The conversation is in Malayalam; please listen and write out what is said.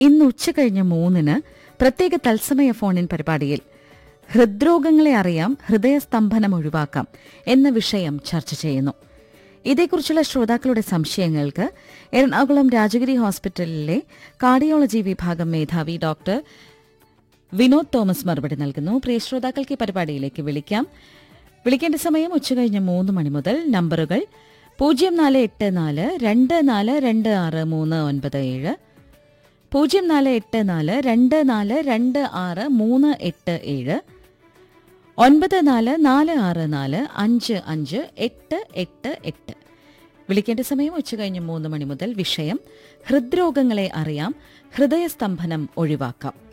ഇന്ന് ഉച്ചകഴിഞ്ഞ് മൂന്നിന് പ്രത്യേക തത്സമയ ഫോണിൻ പരിപാടിയിൽ ഹൃദ്രോഗങ്ങളെ അറിയാം ഹൃദയസ്തംഭനം ഒഴിവാക്കാം എന്ന വിഷയം ചർച്ച ചെയ്യുന്നു ഇതേക്കുറിച്ചുള്ള ശ്രോതാക്കളുടെ സംശയങ്ങൾക്ക് എറണാകുളം രാജഗിരി ഹോസ്പിറ്റലിലെ കാർഡിയോളജി വിഭാഗം മേധാവി ഡോക്ടർ വിനോദ് തോമസ് മറുപടി നൽകുന്നു പ്രിയ ശ്രോതാക്കൾക്ക് ഈ പരിപാടിയിലേക്ക് വിളിക്കാം വിളിക്കേണ്ട സമയം ഉച്ചകഴിഞ്ഞ് മൂന്ന് മണി മുതൽ നമ്പറുകൾ പൂജ്യം നാല് എട്ട് നാല് രണ്ട് നാല് രണ്ട് ആറ് മൂന്ന് ഒൻപത് ഏഴ് പൂജ്യം നാല് എട്ട് നാല് രണ്ട് നാല് രണ്ട് ആറ് മൂന്ന് എട്ട് ഏഴ് ഒൻപത് നാല് നാല് ആറ് നാല് അഞ്ച് അഞ്ച് എട്ട് എട്ട് എട്ട് വിളിക്കേണ്ട സമയം ഉച്ചകഴിഞ്ഞ് മൂന്ന് മണി മുതൽ വിഷയം ഹൃദ്രോഗങ്ങളെ അറിയാം ഹൃദയസ്തംഭനം ഒഴിവാക്കാം